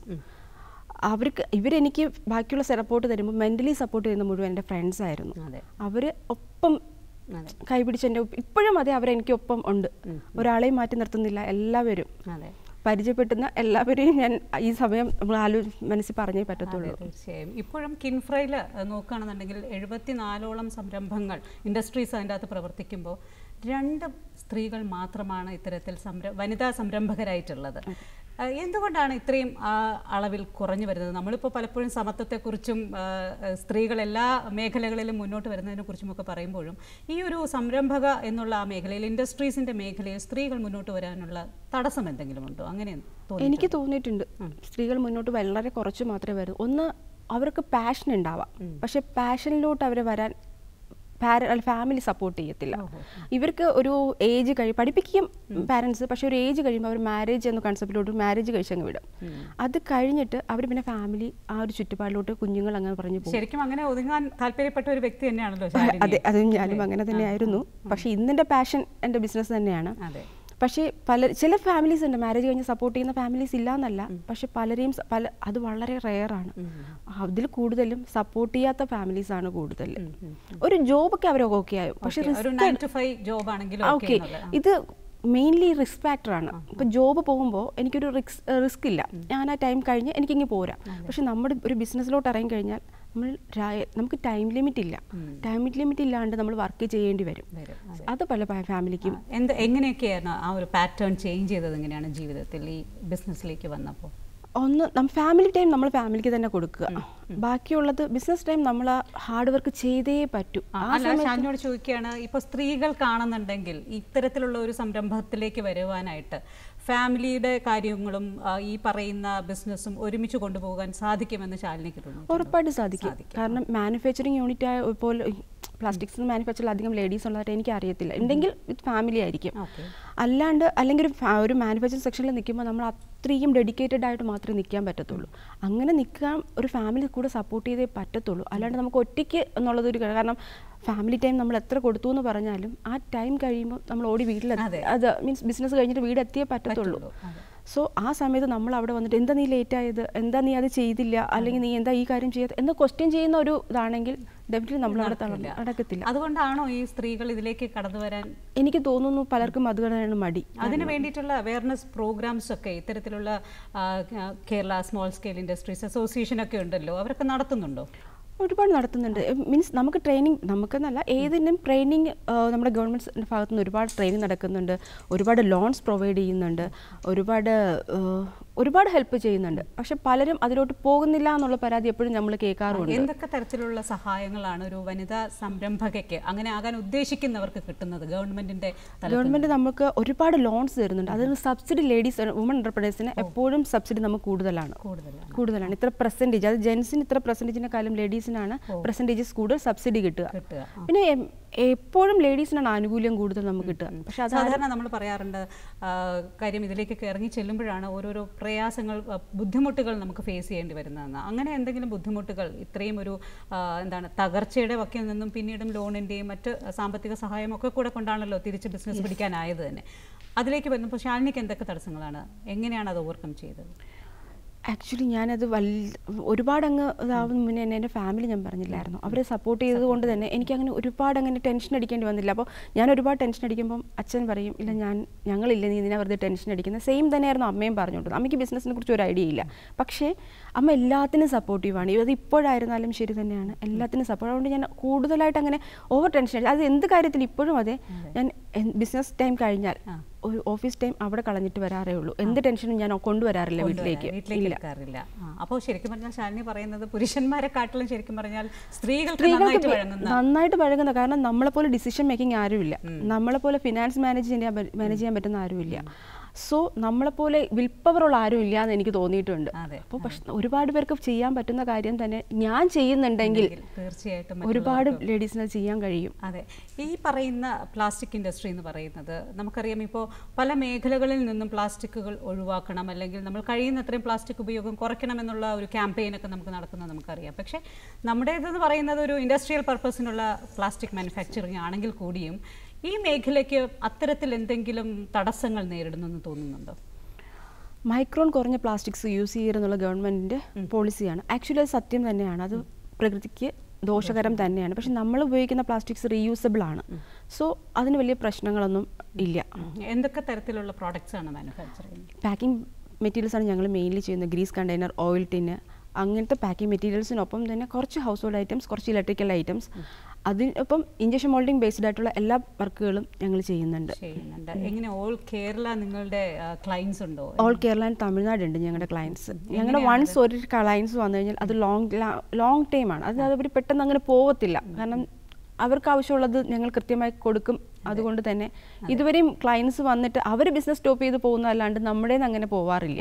Speaker 2: അവർക്ക് ഇവരെനിക്ക് ബാക്കിയുള്ള സപ്പോർട്ട് തരുമ്പോൾ മെൻ്റലി സപ്പോർട്ട് ചെയ്യുന്ന മുഴുവൻ എൻ്റെ ഫ്രണ്ട്സ് ആയിരുന്നു
Speaker 1: അതെ
Speaker 2: അവർ ഒപ്പം
Speaker 1: അതെ
Speaker 2: കൈപിടിച്ച് എൻ്റെ ഒപ്പം- ഇപ്പോഴും അതെ അവരെനിക്ക് ഒപ്പം ഉണ്ട് ഒരാളെയും മാറ്റി നിർത്തുന്നില്ല എല്ലാവരും
Speaker 1: അതെ
Speaker 2: പരിചയപ്പെട്ടുന്ന എല്ലാവരെയും ഞാൻ ഈ സമയം നമ്മൾ ആലോ മനസ്സിൽ പറഞ്ഞേ പറ്റത്തുള്ളൂ
Speaker 1: അതെ, തീർച്ചയായും ഇപ്പോഴും കിൻഫ്രയിൽ നോക്കുകയാണെന്നുണ്ടെങ്കിൽ എഴുപത്തിനാലോളം സംരംഭങ്ങൾ ഇൻഡസ്ട്രീസ് അതിൻ്റെ അകത്ത് പ്രവർത്തിക്കുമ്പോൾ രണ്ട് സ്ത്രീകൾ മാത്രമാണ് ഇത്തരത്തിൽ സംര വനിതാ സംരംഭകരായിട്ടുള്ളത് ആ, എന്തുകൊണ്ടാണ് ഇത്രയും ആ അളവിൽ കുറഞ്ഞു വരുന്നത് നമ്മളിപ്പോൾ പലപ്പോഴും സമത്വത്തെക്കുറിച്ചും ആ, സ്ത്രീകൾ എല്ലാ മേഖലകളിലും മുന്നോട്ട് വരുന്നതിനെ കുറിച്ചുമൊക്കെ പറയുമ്പോഴും ഈ ഒരു സംരംഭക എന്നുള്ള ആ മേഖലയിൽ ഇൻഡസ്ട്രീസിൻ്റെ മേഖലയിൽ സ്ത്രീകൾ മുന്നോട്ട് വരാനുള്ള തടസ്സം എന്തെങ്കിലും ഉണ്ടോ അങ്ങനെ തോന്നി
Speaker 2: എനിക്ക് തോന്നിയിട്ടുണ്ട് സ്ത്രീകൾ മുന്നോട്ട് വളരെ കുറച്ച് മാത്രമേ വരൂ ഒന്ന് അവർക്ക് പാഷൻ ഉണ്ടാവാം പക്ഷെ പാഷനിലോട്ട് അവർ വരാൻ ഫാമിലി സപ്പോർട്ട് ചെയ്യത്തില്ല ഇവർക്ക് ഒരു ഏജ് കഴി പഠിപ്പിക്കും പാരൻസ് പക്ഷെ ഒരു ഏജ് കഴിയുമ്പോൾ അവർ മാരേജ് എന്ന കൺസെപ്റ്റിലോട്ട് മാരേജ് കഴിച്ചങ്ങ് വിടും അത് കഴിഞ്ഞിട്ട് അവർ പിന്നെ ഫാമിലി ആ ഒരു ചുറ്റുപാടിലോട്ട് കുഞ്ഞുങ്ങൾ അങ്ങനെ പറഞ്ഞു പോകും
Speaker 1: ശരിക്കും അങ്ങനെ ഒതുങ്ങാൻ താല്പര്യപ്പെട്ട ഒരു വ്യക്തി തന്നെയാണല്ലോ ശാലിനി.
Speaker 2: അതെ അത് ഞാനും അങ്ങനെ തന്നെയായിരുന്നു പക്ഷെ ഇന്നെൻ്റെ പാഷൻ എൻ്റെ ബിസിനസ് തന്നെയാണ്
Speaker 1: അതെ
Speaker 2: പക്ഷേ പല ചില ഫാമിലീസ് ഉണ്ട് മാരേജ് കഴിഞ്ഞ് സപ്പോർട്ട് ചെയ്യുന്ന ഫാമിലീസ് ഇല്ല എന്നല്ല പക്ഷെ പലരെയും സ- പല അത് വളരെ റെയർ ആണ് അതിൽ കൂടുതലും സപ്പോർട്ട് ചെയ്യാത്ത ഫാമിലീസ് ആണ് കൂടുതൽ ഒരു ജോബൊക്കെ അവരൊക്കെ ഓക്കെ ആയും പക്ഷെ
Speaker 1: Okay, ഒരു നയൻ ടു ഫൈവ് ജോബ് ആണെങ്കിലും okay
Speaker 2: ഓക്കെ
Speaker 1: എന്നുള്ളത്.
Speaker 2: ഇത് മെയിൻലി റിസ്ക് ഫാക്ടറാണ് ഇപ്പം ജോബ് പോകുമ്പോൾ എനിക്കൊരു റിസ്ക് റിസ്ക് ഇല്ല ഞാൻ ആ ടൈം കഴിഞ്ഞ് എനിക്കിങ്ങ് പോരാം പക്ഷെ നമ്മുടെ ഒരു ബിസിനസ്സിലോട്ട് ഇറങ്ങി കഴിഞ്ഞാൽ നമ്മൾ രാ- നമുക്ക് ടൈം ലിമിറ്റ് ഇല്ല ടൈം ലിമിറ്റ് ഇല്ലാണ്ട് നമ്മൾ വർക്ക് ചെയ്യേണ്ടി വരും
Speaker 1: വരും,
Speaker 2: അത് പല ഫാമിലിക്കും
Speaker 1: ആ, എന്ത് എങ്ങനെയൊക്കെയാണ് ആ ഒരു പാറ്റേൺ ചേഞ്ച് ചെയ്തത് എങ്ങനെയാണ് ജീവിതത്തിൽ ഈ ബിസിനസ്സിലേക്ക് വന്നപ്പോൾ
Speaker 2: ഒന്ന് നമ്മ ഫാമിലി ടൈം നമ്മൾ ഫാമിലിക്ക് തന്നെ കൊടുക്കുക ബാക്കിയുള്ളത് ബിസിനസ് ടൈം നമ്മൾ ഹാർഡ് വർക്ക് ചെയ്തേ പറ്റൂ ആ
Speaker 1: അല്ല ഷാനിയോട് ചോദിക്കുകയാണ് ഇപ്പോൾ സ്ത്രീകൾ കാണുന്നുണ്ടെങ്കിൽ ഇത്തരത്തിലുള്ള ഒരു സംരംഭത്തിലേക്ക് വരുവാനായിട്ട് ഫാമിലിയുടെ കാര്യങ്ങളും ആ, ഈ പറയുന്ന ബിസിനസ്സും ഒരുമിച്ച് കൊണ്ടുപോകാൻ സാധിക്കുമെന്ന് ശാലിനിക്ക് തോന്നുന്നു
Speaker 2: ഉറപ്പായിട്ടും സാധിക്കും കാരണം മാനുഫാക്ചറിങ് യൂണിറ്റ് ആയ പോലെ പ്ലാസ്റ്റിക്സ് മാനുഫാക്ചറിൽ അധികം ലേഡീസ് ഉള്ളതായിട്ട് എനിക്ക് അറിയത്തില്ല ഉണ്ടെങ്കിൽ വിത്ത് ഫാമിലി ആയിരിക്കും
Speaker 1: ഓക്കെ
Speaker 2: അല്ലാണ്ട് അല്ലെങ്കിൽ ഒരു ഫാ- ഒരു മാനുഫാക്ചറിങ് സെക്ഷനിൽ നിൽക്കുമ്പോൾ നമ്മൾ അത്രയും ഡെഡിക്കേറ്റഡ് ആയിട്ട് മാത്രമേ നിൽക്കാൻ പറ്റത്തുള്ളൂ അങ്ങനെ നിൽക്കാൻ ഒരു ഫാമിലി കൂടെ സപ്പോർട്ട് ചെയ്തേ പറ്റത്തുള്ളൂ അല്ലാണ്ട് നമുക്ക് ഒറ്റയ്ക്ക് എന്നുള്ളത് ഒരു കാര്യം. കാരണം ഫാമിലി ടൈം നമ്മൾ എത്ര കൊടുത്തു എന്ന് പറഞ്ഞാലും ആ ടൈം കഴിയുമ്പോൾ നമ്മൾ ഓടി വീട്ടിൽ
Speaker 1: അതെ.
Speaker 2: അത് മീൻസ് ബിസിനസ് കഴിഞ്ഞിട്ട് വീട് എത്തിയേ പറ്റത്തുള്ളൂ
Speaker 1: അതെ.
Speaker 2: സോ ആ സമയത്ത് നമ്മൾ അവിടെ വന്നിട്ട് എന്താ നീ ലേറ്റ് ആയത് എന്താ നീ അത് ചെയ്തില്ല അല്ലെങ്കിൽ നീ എന്താ ഈ കാര്യം ചെയ്യാത്ത എന്ന് ക്വസ്റ്റ്യൻ ചെയ്യുന്ന ഒരു ഇതാണെങ്കിൽ ഡെഫിനറ്റ്ലി നമ്മളവിടെ
Speaker 1: നടക്കില്ല.
Speaker 2: തളർന്ന് നടക്കത്തില്ല
Speaker 1: അതുകൊണ്ടാണോ ഈ സ്ത്രീകൾ ഇതിലേക്ക് കടന്നു വരാൻ
Speaker 2: എനിക്ക് തോന്നുന്നു പലർക്കും അതുകൊണ്ടാണ് മടി
Speaker 1: അതിന് വേണ്ടിയിട്ടുള്ള അവയർനെസ് പ്രോഗ്രാംസ് ഒക്കെ ഇത്തരത്തിലുള്ള ആ, Kerala small scale industries association ഒക്കെ ഉണ്ടല്ലോ അവരൊക്കെ നടത്തുന്നുണ്ടോ
Speaker 2: ഒരുപാട് നടത്തുന്നുണ്ട് മീൻസ് നമുക്ക് ട്രെയിനിങ് നമുക്കെന്നല്ല ഏതിനും ട്രെയിനിങ് നമ്മുടെ ഗവൺമെൻറ് ഭാഗത്തു നിന്ന് ഒരുപാട് ട്രെയിനിങ് നടക്കുന്നുണ്ട് ഒരുപാട് ലോൺസ് പ്രൊവൈഡ് ചെയ്യുന്നുണ്ട് ഒരുപാട് ആ, ഒരുപാട് ഹെൽപ്പ് ചെയ്യുന്നുണ്ട് പക്ഷെ പലരും അതിലോട്ട് പോകുന്നില്ല എന്നുള്ള പരാതി എപ്പോഴും നമ്മൾ കേൾക്കാറുണ്ട്
Speaker 1: എന്തൊക്കെ തരത്തിലുള്ള സഹായങ്ങളാണ് ഒരു വനിതാ സംരംഭകയ്ക്ക് അങ്ങനെ ആകാൻ ഉദ്ദേശിക്കുന്നവർക്ക് കിട്ടുന്നത് ഗവൺമെന്റിന്റെ തലത്തിൽ
Speaker 2: ഗവൺമെൻറ് നമുക്ക് ഒരുപാട് ലോൺസ് തരുന്നുണ്ട് അതിന് സബ്സിഡി ലേഡീസ് വുമൺ എൻ്റർപ്രണേഴ്സിന് എപ്പോഴും സബ്സിഡി നമുക്ക് കൂടുതലാണ്
Speaker 1: കൂടുതലാണ്
Speaker 2: കൂടുതലാണ് ഇത്ര പെർസെൻറ്റേജ് അത് ജെൻസിന് ഇത്ര പെർസെൻറ്റേജിനെക്കാളും ലേഡീസിനാണ് പെർസെൻറ്റേജസ് കൂടുതൽ സബ്സിഡി കിട്ടുക
Speaker 1: കിട്ടുക ആ.
Speaker 2: പിന്നെ എം- എപ്പോഴും ലേഡീസിനാണ് ആനുകൂല്യം കൂടുതൽ നമുക്ക് കിട്ടുക പക്ഷെ അത്
Speaker 1: സാധാരണ നമ്മൾ പറയാറുണ്ട് ആ, കാര്യം ഇതിലേക്കൊക്കെ ഇറങ്ങി ചെല്ലുമ്പോഴാണ് ഓരോരോ പ്രയാസങ്ങൾ ആ, ബുദ്ധിമുട്ടുകൾ നമുക്ക് ഫേസ് ചെയ്യേണ്ടി വരുന്നതെന്ന് അങ്ങനെ എന്തെങ്കിലും ബുദ്ധിമുട്ടുകൾ ഇത്രയും ഒരു ആ, എന്താണ് തകർച്ചയുടെ വക്കിൽ നിന്നും പിന്നീടും ലോണിൻ്റെയും മറ്റ് സാമ്പത്തിക സഹായം ഒക്കെ കൂടെ കൊണ്ടാണല്ലോ തിരിച്ച് ബിസിനസ് പിടിക്കാനായത് തന്നെ അതിലേക്ക് വരുന്നപ്പോൾ ഷാലിനിക്ക് എന്തൊക്കെ തടസ്സങ്ങളാണ് എങ്ങനെയാണ് അത് ഓവർകം ചെയ്തത്
Speaker 2: ആക്ച്വലി ഞാനത് വൽ ഒരുപാട് അങ്ങ് ഇതാവുന്ന മുന്നേ തന്നെ എൻ്റെ ഫാമിലി ഞാൻ പറഞ്ഞില്ലായിരുന്നു അവരെ സപ്പോർട്ട് ചെയ്തത് കൊണ്ട് തന്നെ എനിക്ക് അങ്ങനെ ഒരുപാട് അങ്ങനെ ടെൻഷൻ അടിക്കേണ്ടി വന്നില്ല അപ്പോൾ ഞാൻ ഒരുപാട് ടെൻഷൻ അടിക്കുമ്പം അച്ഛൻ പറയും ഇല്ല ഞാൻ ഞങ്ങളില്ല നീ ഇതിനെ വെറുതെ ടെൻഷൻ അടിക്കുന്നത് സെയിം തന്നെയായിരുന്നു അമ്മയും പറഞ്ഞുകൊണ്ടത് അമ്മയ്ക്ക് ബിസിനസ്സിനെ കുറിച്ച് ഒരു ഐഡിയ ഇല്ല പക്ഷേ അമ്മ എല്ലാത്തിനും സപ്പോർട്ടീവാണ് അത് ഇപ്പോഴായിരുന്നാലും ശരി തന്നെയാണ് എല്ലാത്തിനും സപ്പോർട്ട് അതുകൊണ്ട് ഞാൻ കൂടുതലായിട്ട് അങ്ങനെ ഓവർ ടെൻഷൻ അടി അത് എന്ത് കാര്യത്തിൽ ഇപ്പോഴും അതെ ഞാൻ ബിസിനസ് ടൈം കഴിഞ്ഞാൽ
Speaker 1: ആ.
Speaker 2: ഒരു ഓഫീസ് ടൈം അവിടെ കളഞ്ഞിട്ട് വരാറേ ഉള്ളൂ എന്ത് ടെൻഷനും ഞാൻ കൊണ്ടുവരാറില്ല
Speaker 1: കൊണ്ടുവരാൻ,
Speaker 2: വീട്ടിലേക്ക്
Speaker 1: വീട്ടിലേക്ക്
Speaker 2: ഇല്ല
Speaker 1: എടുക്കാറില്ല ആ, അപ്പോൾ ശരിക്കും പറഞ്ഞാൽ ശാലിനി പറയുന്നത് പുരുഷന്മാരെ കാട്ടിലും ശരിക്കും പറഞ്ഞാൽ സ്ത്രീകൾക്ക്
Speaker 2: സ്ത്രീകൾക്ക്
Speaker 1: നന്നായിട്ട്
Speaker 2: വെ-
Speaker 1: വഴങ്ങുന്ന
Speaker 2: നന്നായിട്ട് പഴകുന്ന കാരണം നമ്മളെ പോലെ ഡിസിഷൻ മേക്കിംഗ് ആരുമില്ല നമ്മളെ പോലെ ഫിനാൻസ് മാനേജ് ചെയ്യാൻ മാനേജ് ചെയ്യാൻ പറ്റുന്ന ആരുമില്ല സോ നമ്മളെ പോലെ വിൽ പവർ ഉള്ള ആരും ഇല്ല എന്ന് എനിക്ക് തോന്നിയിട്ടുണ്ട്
Speaker 1: അതെ,
Speaker 2: അപ്പോൾ പക്ഷെ ഒരുപാട് പേർക്ക് ചെയ്യാൻ പറ്റുന്ന കാര്യം തന്നെ ഞാൻ ചെയ്യുന്നുണ്ടെങ്കിൽ
Speaker 1: തീർച്ചയായിട്ടും
Speaker 2: ഒരുപാട്
Speaker 1: മറ്റുള്ളവർക്ക്
Speaker 2: ലേഡീസിന് അത് ചെയ്യാൻ കഴിയും
Speaker 1: അതെ ഈ പറയുന്ന പ്ലാസ്റ്റിക് ഇൻഡസ്ട്രി എന്ന് പറയുന്നത് നമുക്കറിയാം ഇപ്പോൾ പല മേഖലകളിൽ നിന്നും പ്ലാസ്റ്റിക്കുകൾ ഒഴിവാക്കണം അല്ലെങ്കിൽ നമ്മൾ കഴിയുന്നത്രയും പ്ലാസ്റ്റിക് ഉപയോഗം കുറയ്ക്കണം എന്നുള്ള ഒരു ക്യാമ്പയിനൊക്കെ നമുക്ക് നടക്കുന്നത് നമുക്കറിയാം പക്ഷേ നമ്മുടേതെന്ന് പറയുന്നത് ഒരു ഇൻഡസ്ട്രിയൽ പർപ്പസിനുള്ള പ്ലാസ്റ്റിക് മാനുഫാക്ചറിങ് ആണെങ്കിൽ കൂടിയും ഈ മേഖലയ്ക്ക് അത്തരത്തിൽ എന്തെങ്കിലും തടസ്സങ്ങൾ നേരിടുന്നു എന്ന് തോന്നുന്നുണ്ടോ
Speaker 2: മൈക്രോൺ കുറഞ്ഞ പ്ലാസ്റ്റിക്സ് യൂസ് ചെയ്യരുന്നുള്ള ഗവൺമെൻറ്റിൻ്റെ പോളിസിയാണ് ആക്ച്വലി അത് സത്യം തന്നെയാണ് അത് പ്രകൃതിക്ക് ദോഷകരം തന്നെയാണ് പക്ഷെ നമ്മൾ ഉപയോഗിക്കുന്ന പ്ലാസ്റ്റിക്സ് റീയൂസബിൾ ആണ് സോ അതിന് വലിയ പ്രശ്നങ്ങളൊന്നും ഇല്ല
Speaker 1: എന്തൊക്കെ തരത്തിലുള്ള പ്രോഡക്റ്റ്സ് ആണ് മാനുഫാക്ചർ ചെയ്യുന്നത്
Speaker 2: പാക്കിംഗ് മെറ്റീരിയൽസ് ആണ് ഞങ്ങൾ മെയിൻലി ചെയ്യുന്നത് ഗ്രീസ് കണ്ടെയ്നർ ഓയിൽ ടിന്ന് അങ്ങനത്തെ പാക്കിംഗ് മെറ്റീരിയൽസിനൊപ്പം തന്നെ കുറച്ച് ഹൗസ് ഹോൾഡ് ഐറ്റംസ് കുറച്ച് ഇലക്ട്രിക്കൽ ഐറ്റംസ് അതിനൊപ്പം ഇഞ്ചക്ഷൻ മോൾഡിംഗ് ബേസ്ഡ് ആയിട്ടുള്ള എല്ലാ വർക്കുകളും ഞങ്ങൾ ചെയ്യുന്നുണ്ട്
Speaker 1: ചെയ്യുന്നുണ്ട് എങ്ങനെ ഓൾ കേരള നിങ്ങളുടെ ക്ലയൻസ് ഉണ്ടോ
Speaker 2: ഓൾ കേരള ആൻഡ് തമിഴ്നാട് ഉണ്ട് ഞങ്ങളുടെ ക്ലയൻസ് ഞങ്ങളുടെ വൺസ് ഒരു ക്ലയൻസ് വന്നു കഴിഞ്ഞാൽ അത് ലോങ് ലോങ് ടൈം ആണ് അത് അവർ പെട്ടെന്ന് അങ്ങനെ പോവത്തില്ല കാരണം അവർക്ക് ആവശ്യമുള്ളത് ഞങ്ങൾ കൃത്യമായി കൊടുക്കും അതുകൊണ്ട് തന്നെ ഇതുവരെയും ക്ലയൻസ് വന്നിട്ട് അവർ ബിസിനസ് സ്റ്റോപ്പ് ചെയ്ത് പോകുന്നതല്ലാണ്ട് നമ്മുടെ അങ്ങനെ പോവാറില്ല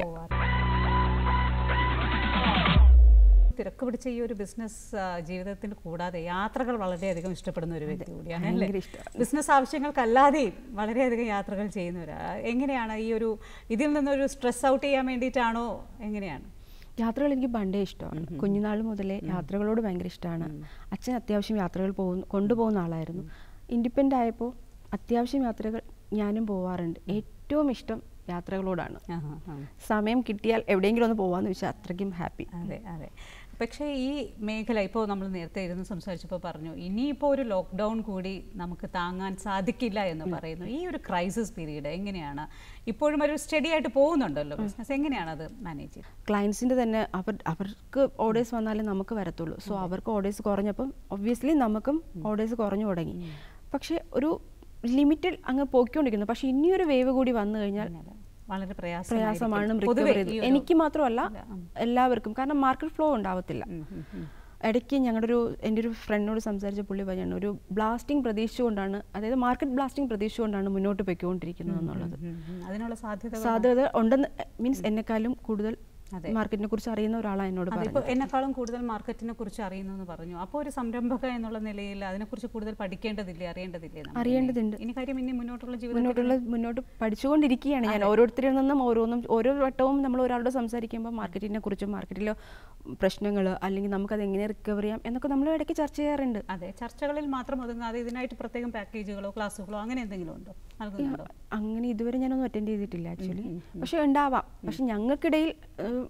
Speaker 1: തിരക്ക് പിടിച്ച ഈ ഒരു ബിസിനസ് ജീവിതത്തിന് കൂടാതെ യാത്രകൾ വളരെയധികം ഇഷ്ടപ്പെടുന്ന ഒരു വ്യക്തി കൂടിയാണ് അല്ലേ
Speaker 2: ഭയങ്കര ഇഷ്ടമാണ്.
Speaker 1: ബിസിനസ് ആവശ്യങ്ങൾക്കല്ലാതെയും വളരെയധികം യാത്രകൾ ചെയ്യുന്നവരാ എങ്ങനെയാണ് ഈ ഒരു ഇതിൽ നിന്നൊരു സ്ട്രെസ് ഔട്ട് ചെയ്യാൻ വേണ്ടിയിട്ടാണോ എങ്ങനെയാണ്
Speaker 2: യാത്രകൾ എനിക്ക് പണ്ടേ ഇഷ്ടമാണ് കുഞ്ഞുനാൾ മുതലേ യാത്രകളോട് ഭയങ്കര ഇഷ്ടമാണ് അച്ഛൻ അത്യാവശ്യം യാത്രകൾ പോകുന്നു കൊണ്ടുപോകുന്ന ആളായിരുന്നു ഇൻഡിപെൻഡൻ്റ് ആയപ്പോൾ അത്യാവശ്യം യാത്രകൾ ഞാനും പോവാറുണ്ട് ഏറ്റവും ഇഷ്ടം യാത്രകളോടാണ്
Speaker 1: ആഹാ, ആ.
Speaker 2: സമയം കിട്ടിയാൽ എവിടെയെങ്കിലും ഒന്ന് പോകാമെന്ന് വെച്ചാൽ അത്രയ്ക്കും ഹാപ്പി
Speaker 1: അതെ അതെ പക്ഷേ ഈ മേഖല ഇപ്പോൾ നമ്മൾ നേരത്തെ ഇരുന്ന് സംസാരിച്ചപ്പോൾ പറഞ്ഞു ഇനിയിപ്പോൾ ഒരു ലോക്ക്ഡൗൺ കൂടി നമുക്ക് താങ്ങാൻ സാധിക്കില്ല എന്ന് പറയുന്നു ഈ ഒരു ക്രൈസിസ് പീരീഡ് എങ്ങനെയാണ് ഇപ്പോഴും ഒരു സ്റ്റഡി ആയിട്ട് പോകുന്നുണ്ടല്ലോ ബിസിനസ് എങ്ങനെയാണ് അത് മാനേജ് ചെയ്യുന്നത്
Speaker 2: ക്ലയൻസിൻ്റെ തന്നെ അവർ അവർക്ക് ഓർഡേഴ്സ് വന്നാലേ നമുക്ക് വരത്തുള്ളൂ സോ അവർക്ക് ഓർഡേഴ്സ് കുറഞ്ഞപ്പം ഒബ്വിയസ്ലി നമുക്കും ഓർഡേഴ്സ് കുറഞ്ഞു തുടങ്ങി പക്ഷേ ഒരു ലിമിറ്റിൽ അങ്ങ് പോയിക്കൊണ്ടിരിക്കുന്നു പക്ഷേ ഇനിയൊരു വേവ് കൂടി വന്നു കഴിഞ്ഞാൽ
Speaker 1: വളരെ പ്രയാസം
Speaker 2: പ്രയാസമാണ് റിക്കവർ ചെയ്ത് എനിക്ക് മാത്രമല്ല എല്ലാവർക്കും കാരണം മാർക്കറ്റ് ഫ്ലോ ഉണ്ടാവത്തില്ല ഇടയ്ക്ക് ഞങ്ങളുടെ ഒരു എൻ്റെ ഒരു ഫ്രണ്ടിനോട് സംസാരിച്ച പുള്ളി പറഞ്ഞു ഒരു ബ്ലാസ്റ്റിംഗ് പ്രതീക്ഷിച്ചുകൊണ്ടാണ് അതായത് മാർക്കറ്റ് ബ്ലാസ്റ്റിംഗ് പ്രതീക്ഷിച്ചുകൊണ്ടാണ് മുന്നോട്ട് പോയിക്കൊണ്ടിരിക്കുന്നത് എന്നുള്ളത്
Speaker 1: അതിനുള്ള സാധ്യത
Speaker 2: സാധ്യത ഉണ്ടെന്ന് മീൻസ് എന്നെക്കാളും കൂടുതൽ മാർക്കറ്റിനെ കുറിച്ച് അറിയുന്ന ഒരാളാണ് എന്നോട് പറഞ്ഞത്
Speaker 1: അതിപ്പോൾ എന്നെക്കാളും കൂടുതൽ മാർക്കറ്റിനെ കുറിച്ച് അറിയുന്നു എന്ന് പറഞ്ഞു അപ്പോൾ ഒരു സംരംഭക എന്നുള്ള നിലയിൽ അതിനെക്കുറിച്ച് കൂടുതൽ പഠിക്കേണ്ടതില്ലേ അറിയേണ്ടതില്ലേ നമ്മൾ?
Speaker 2: അറിയേണ്ടതുണ്ട്.
Speaker 1: ഇനി കാര്യം ഇനി മുന്നോട്ടുള്ള ജീവിതം
Speaker 2: മുന്നോട്ടുള്ള മുന്നോട്ട് പഠിച്ചുകൊണ്ടിരിക്കുകയാണ് ഞാൻ ഓരോരുത്തരിൽ നിന്നും ഓരോന്നും ഓരോ വട്ടവും നമ്മൾ ഒരാളോട് സംസാരിക്കുമ്പോൾ മാർക്കറ്റിനെ കുറിച്ചും മാർക്കറ്റിലെ പ്രശ്നങ്ങൾ അല്ലെങ്കിൽ നമുക്കത് എങ്ങനെ റിക്കവർ ചെയ്യാം എന്നൊക്കെ നമ്മൾ ഇടയ്ക്ക് ചർച്ച ചെയ്യാറുണ്ട്
Speaker 1: അതെ ചർച്ചകളിൽ മാത്രം ഒതുങ്ങാതെ ഇതിനായിട്ട് പ്രത്യേകം പാക്കേജുകളോ ക്ലാസ്സുകളോ അങ്ങനെ എന്തെങ്കിലും ഉണ്ടോ നൽകുന്നുണ്ടോ
Speaker 2: അങ്ങനെ ഇതുവരെ ഞാനൊന്നും അറ്റൻഡ് ചെയ്തിട്ടില്ല ആക്ച്വലി പക്ഷെ ഉണ്ടാവാം പക്ഷെ ഞങ്ങൾക്കിടയിൽ ഏഹ്,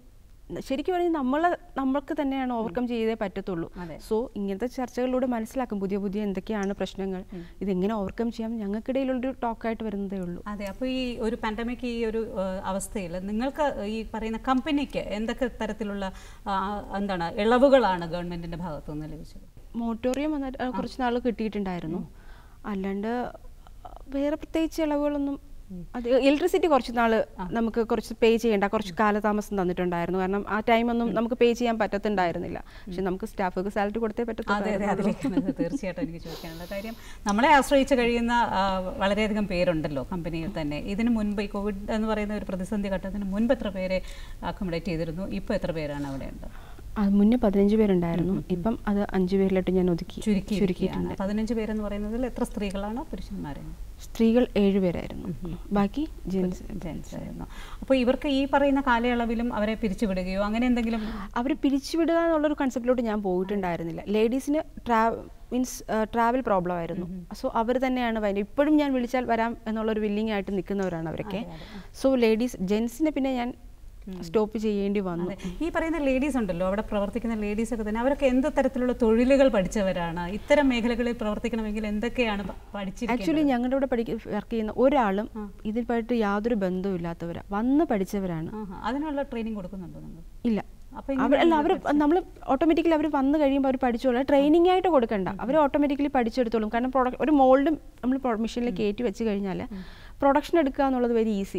Speaker 2: ശരിക്കും പറഞ്ഞാൽ നമ്മളെ നമ്മൾക്ക് തന്നെയാണ് ഓവർകം ചെയ്തേ പറ്റത്തുള്ളൂ
Speaker 1: അതെ.
Speaker 2: സോ ഇങ്ങനത്തെ ചർച്ചകളിലൂടെ മനസ്സിലാക്കും പുതിയ പുതിയ എന്തൊക്കെയാണ് പ്രശ്നങ്ങൾ ഇതെങ്ങനെ ഓവർകം ചെയ്യാം ഞങ്ങൾക്കിടയിലുള്ളൊരു ടോക്കായിട്ട് വരുന്നതേ ഉള്ളൂ
Speaker 1: അതെ അപ്പോൾ ഈ ഒരു പാൻഡമിക് ഈ ഒരു അവസ്ഥയിൽ നിങ്ങൾക്ക് ഈ പറയുന്ന കമ്പനിക്ക് എന്തൊക്കെ തരത്തിലുള്ള ആ, എന്താണ് ഇളവുകളാണ് ഗവൺമെന്റിന്റെ ഭാഗത്തു നിന്ന് ലഭിച്ചത്
Speaker 2: മോട്ടോറിയം വന്നിട്ട് ആ, കുറച്ച് നാൾ കിട്ടിയിട്ടുണ്ടായിരുന്നു അല്ലാണ്ട് വേറെ പ്രത്യേകിച്ച് ഇളവുകളൊന്നും അത് ഇലക്ട്രിസിറ്റി കുറച്ച് നാൾ നമുക്ക് കുറച്ച് പേ ചെയ്യേണ്ട കുറച്ച് കാലതാമസം തന്നിട്ടുണ്ടായിരുന്നു കാരണം ആ ടൈമൊന്നും നമുക്ക് പേ ചെയ്യാൻ പറ്റത്തുണ്ടായിരുന്നില്ല പക്ഷെ നമുക്ക് സ്റ്റാഫുകൾക്ക് സാലറി കൊടുത്തേ
Speaker 1: അതെ അതെ
Speaker 2: പറ്റത്തുള്ളൂ
Speaker 1: അതിലേക്ക് വന്നത് തീർച്ചയായിട്ടും എനിക്ക് ചോദിക്കാനുള്ള കാര്യം നമ്മളെ ആശ്രയിച്ച് കഴിയുന്ന ആ, വളരെയധികം പേരുണ്ടല്ലോ കമ്പനിയിൽ തന്നെ ഇതിന് മുൻപ് ഈ കോവിഡ് എന്ന് പറയുന്ന ഒരു പ്രതിസന്ധി ഘട്ടത്തിന് മുൻപ് എത്ര പേരെ അക്കോമഡേറ്റ് ചെയ്തിരുന്നു ഇപ്പോൾ എത്ര പേരാണ് അവിടെ ഉണ്ട്
Speaker 2: അത് മുന്നേ പതിനഞ്ച് പേരുണ്ടായിരുന്നു ഇപ്പം അത് അഞ്ച് പേരിലോട്ട് ഞാൻ ഒതുക്കി
Speaker 1: ചുരുക്കി
Speaker 2: ചുരുക്കിയിട്ടുണ്ട്
Speaker 1: പതിനഞ്ച് പേരെന്ന് പറയുന്നതിൽ എത്ര സ്ത്രീകളാണ് പുരുഷന്മാരാണ്
Speaker 2: സ്ത്രീകൾ ഏഴുപേരായിരുന്നു ബാക്കി ജെൻസ്
Speaker 1: ജെൻസ് ആയിരുന്നു അപ്പോൾ ഇവർക്ക് ഈ പറയുന്ന കാലയളവിലും അവരെ പിരിച്ചുവിടുകയോ അങ്ങനെ എന്തെങ്കിലും
Speaker 2: അവർ പിരിച്ചുവിടുക എന്നുള്ളൊരു കൺസെപ്റ്റിലോട്ട് ഞാൻ പോയിട്ടുണ്ടായിരുന്നില്ല ലേഡീസിന് ട്രാ മീൻസ് ട്രാവൽ പ്രോബ്ലം ആയിരുന്നു സോ അവർ തന്നെയാണ് ഭയങ്കര ഇപ്പോഴും ഞാൻ വിളിച്ചാൽ വരാം എന്നുള്ളൊരു വില്ലിംഗ് ആയിട്ട് നിൽക്കുന്നവരാണ് അവരൊക്കെ സോ ലേഡീസ് ജെൻസിനെ പിന്നെ ഞാൻ സ്റ്റോപ്പ് ചെയ്യേണ്ടി വന്നു
Speaker 1: അതെ ഈ പറയുന്ന ലേഡീസ് ഉണ്ടല്ലോ അവിടെ പ്രവർത്തിക്കുന്ന ലേഡീസ് ഒക്കെ തന്നെ അവരൊക്കെ എന്ത് തരത്തിലുള്ള തൊഴിലുകൾ പഠിച്ചവരാണ് ഇത്തരം മേഖലകളിൽ പ്രവർത്തിക്കണമെങ്കിൽ എന്തൊക്കെയാണ് പ- പഠിച്ചിരിക്കുന്നത്
Speaker 2: ആക്ച്വലി ഞങ്ങളുടെ ഇവിടെ പഠിക്ക വർക്ക് ചെയ്യുന്ന ഒരാളും ഇതിൽപ്പായിട്ട് യാതൊരു ബന്ധവും ഇല്ലാത്തവരാ വന്ന് പഠിച്ചവരാണ്
Speaker 1: ആഹാ. അതിനുള്ള ട്രെയിനിങ് കൊടുക്കുന്നുണ്ടോ നിങ്ങൾ
Speaker 2: ഇല്ല
Speaker 1: അപ്പൊ
Speaker 2: അവർ അല്ല അവർ നമ്മൾ ഓട്ടോമാറ്റിക്കലി അവർ വന്ന് കഴിയുമ്പോൾ അവർ പഠിച്ചോളൂ ട്രെയിനിങ് ആയിട്ട് കൊടുക്കണ്ട അവർ ഓട്ടോമാറ്റിക്കലി പഠിച്ചെടുത്തോളും കാരണം പ്രൊഡക്റ്റ് ഒരു മോൾഡും നമ്മൾ മെഷീനിൽ കയറ്റി വെച്ച് കഴിഞ്ഞാൽ പ്രൊഡക്ഷൻ എടുക്കുക എന്നുള്ളത് വെരി ഈസി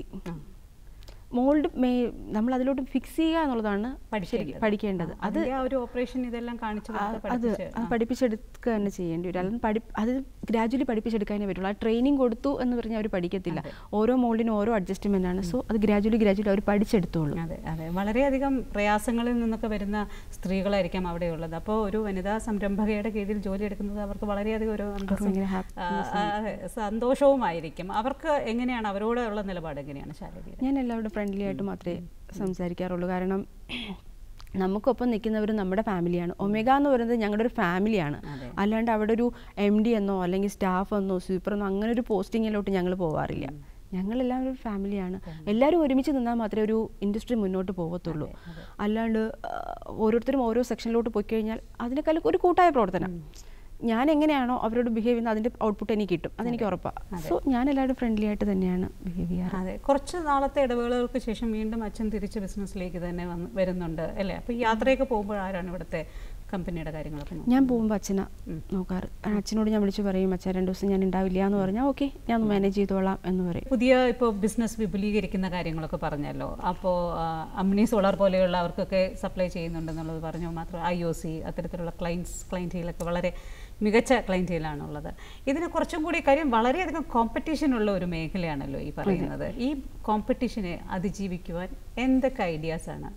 Speaker 2: മോൾഡ് മേ നമ്മൾ അതിലോട്ട് ഫിക്സ് ചെയ്യുക എന്നുള്ളതാണ് ശരിക്കും പഠിക്കേണ്ടത് അത്
Speaker 1: അതിന്റെ ആ ഒരു ഓപ്പറേഷൻ ഇതെല്ലാം കാണിച്ചു
Speaker 2: ആ-
Speaker 1: കൊടുത്ത്
Speaker 2: അത്
Speaker 1: പഠിപ്പിച്ച്
Speaker 2: അത് പഠിപ്പിച്ചെടുക്കുക തന്നെ ചെയ്യേണ്ടി വരും അല്ലാതെ പഠി അത് ഗ്രാജുവലി പഠിപ്പിച്ചെടുക്കാനേ പറ്റുള്ളൂ ആ ട്രെയിനിങ് കൊടുത്തു എന്ന് പറഞ്ഞാൽ അവർ പഠിക്കത്തില്ല ഓരോ മോൾഡിനും ഓരോ അഡ്ജസ്റ്റ്മെന്റ് ആണ് സോ അത് ഗ്രാജുവലി ഗ്രാജുവലി അവർ പഠിച്ചെടുത്തോളൂ
Speaker 1: അതെ അതെ വളരെയധികം പ്രയാസങ്ങളിൽ നിന്നൊക്കെ വരുന്ന സ്ത്രീകളായിരിക്കാം അവിടെയുള്ളത് അപ്പോൾ ഒരു വനിതാ സംരംഭകയുടെ കീഴിൽ ജോലി എടുക്കുന്നത് അവർക്ക് വളരെയധികം ഒരു അന്തസ്സും,
Speaker 2: ഭയങ്കര
Speaker 1: ആ, ആ, അതെ, സന്തോഷവുമായിരിക്കും അവർക്ക് എങ്ങനെയാണ് അവരോടുള്ള നിലപാട് എങ്ങനെയാണ് ശാരീരിക
Speaker 2: ഞാൻ എല്ലാവരുടെ ഫ്രണ്ട്ലി ആയിട്ട് മാത്രമേ സംസാരിക്കാറുള്ളൂ കാരണം നമുക്കൊപ്പം നിൽക്കുന്നവർ നമ്മുടെ ഫാമിലിയാണ് ഒമേഗ എന്ന് പറയുന്നത് ഞങ്ങളുടെ ഒരു ഫാമിലിയാണ്
Speaker 1: അതെ.
Speaker 2: അല്ലാണ്ട് അവിടെ ഒരു എം ഡി എന്നോ അല്ലെങ്കിൽ സ്റ്റാഫ് എന്നോ സൂപ്പർ എന്നോ അങ്ങനെ ഒരു പോസ്റ്റിങ്ങിലോട്ട് ഞങ്ങൾ പോവാറില്ല ഞങ്ങളെല്ലാവരും ഒരു ഫാമിലിയാണ് എല്ലാവരും ഒരുമിച്ച് നിന്നാൽ മാത്രമേ ഒരു ഇൻഡസ്ട്രി മുന്നോട്ട് പോകത്തുള്ളൂ അല്ലാണ്ട് ആ, ഓരോരുത്തരും ഓരോ സെക്ഷനിലോട്ട് പോയി കഴിഞ്ഞാൽ അതിനേക്കാളും ഒരു കൂട്ടായ പ്രവർത്തനം ഞാൻ എങ്ങനെയാണോ അവരോട് ബിഹേവ് ചെയ്യുന്നത് അതിൻ്റെ ഔട്ട്പുട്ട് എനിക്ക് കിട്ടും അതെനിക്ക് ഉറപ്പാണ് സോ ഞാൻ എല്ലാവരും ഫ്രണ്ട്ലി ആയിട്ട് തന്നെയാണ് ബിഹേവ് ചെയ്യാറ്
Speaker 1: അതെ കുറച്ച് നാളത്തെ ഇടവേളകൾക്ക് ശേഷം വീണ്ടും അച്ഛൻ തിരിച്ച് ബിസിനസ്സിലേക്ക് തന്നെ വന്ന് വരുന്നുണ്ട് അല്ലേ അപ്പോൾ ഈ യാത്രയൊക്കെ പോകുമ്പോൾ ആരാണ് ഇവിടുത്തെ കമ്പനിയുടെ കാര്യങ്ങളൊക്കെ നോക്കുന്നത്?
Speaker 2: ഞാൻ പോകുമ്പോൾ അച്ഛനാ നോക്കാറ് കാരണം അച്ഛനോട് ഞാൻ വിളിച്ച് പറയും അച്ഛൻ രണ്ട് ദിവസം ഞാൻ ഉണ്ടാവില്ല എന്ന് പറഞ്ഞാൽ ഓക്കെ ഞാൻ ഒന്ന് മാനേജ് ചെയ്തോളാം എന്ന് പറയും
Speaker 1: പുതിയ ഇപ്പോൾ ബിസിനസ് വിപുലീകരിക്കുന്ന കാര്യങ്ങളൊക്കെ പറഞ്ഞല്ലോ അപ്പോൾ അമ്നി സോളാർ പോലെയുള്ള അവർക്കൊക്കെ സപ്ലൈ ചെയ്യുന്നുണ്ടെന്നുള്ളത് പറഞ്ഞു മാത്രം ഐ ഒ സി അത്തരത്തിലുള്ള ക്ലയൻസ് ക്ലയൻറ്റീലൊക്കെ വളരെ മികച്ച ക്ലയൻറ്റീലാണുള്ളത് ഇതിന് കുറച്ചും കൂടി കാര്യം വളരെയധികം കോമ്പറ്റീഷൻ ഉള്ള ഒരു മേഖലയാണല്ലോ ഈ പറയുന്നത് ഈ കോമ്പറ്റീഷനെ അതിജീവിക്കുവാൻ എന്തൊക്കെ ഐഡിയാസാണ്